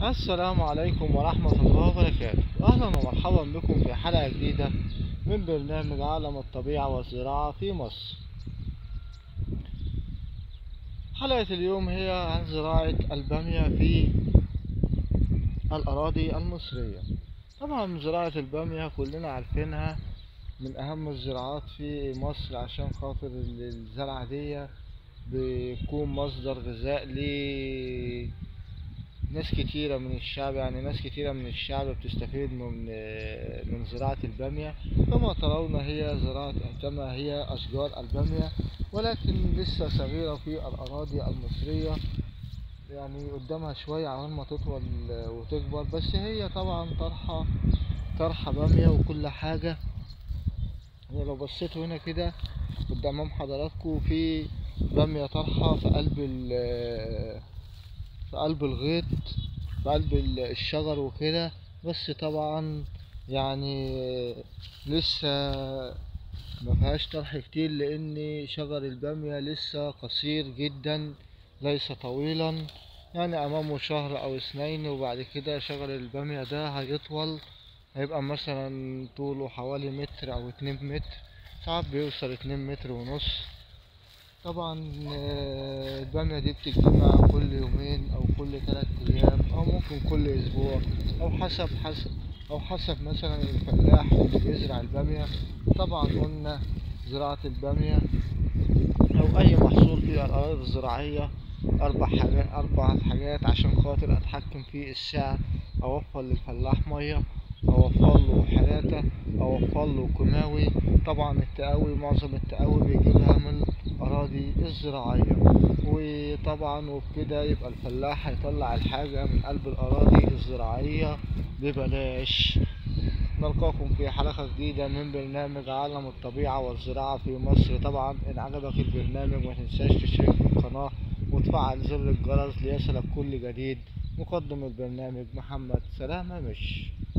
السلام عليكم ورحمة الله وبركاته أهلا ومرحبا بكم في حلقة جديدة من برنامج عالم الطبيعة والزراعة في مصر حلقة اليوم هي عن زراعة البامية في الأراضي المصرية طبعا زراعة البامية كلنا عارفينها من أهم الزراعات في مصر عشان خاطر الزرعة دي بيكون مصدر غذاء ل ناس كتيرة من الشعب يعني ناس كتيرة من الشعب بتستفيد من من زراعة البامية كما ترون هي زراعة كما هي أشجار البامية ولكن لسه صغيرة في الأراضي المصرية يعني قدامها شوية عمال ما تطول وتكبر بس هي طبعا طرحة طرحة بامية وكل حاجة يعني لو بصيتوا هنا كده قدام حضراتكم في بامية طرحة في قلب في قلب الغيط في قلب الشجر وكده بس طبعا يعني لسه ما فيهاش طرح كتير لان شجر البامية لسه قصير جدا ليس طويلا يعني امامه شهر او اثنين وبعد كده شجر البامية ده هيطول هيبقى مثلا طوله حوالي متر او اتنين متر ساعات بيوصل اتنين متر ونص طبعا البامية دي بتتجمع كل يومين او كل تلات ايام او ممكن كل اسبوع او حسب حسب او حسب مثلا الفلاح اللي بيزرع البامية طبعا قلنا زراعة البامية او اي محصول في الاراضي الزراعية اربع حاجات اربع حاجات عشان خاطر اتحكم في السعر اوفر للفلاح مية اوفر له حلاته اوفر له كيماوي طبعا التقاوي معظم التقاوي بيجيبها من الاراضي الزراعيه وطبعا وبكده يبقى الفلاح هيطلع الحاجه من قلب الاراضي الزراعيه ببلاش نلقاكم في حلقة جديدة من برنامج عالم الطبيعة والزراعة في مصر طبعا إن عجبك البرنامج ما تنساش تشترك في القناة وتفعل زر الجرس ليصلك كل جديد مقدم البرنامج محمد سلامة مش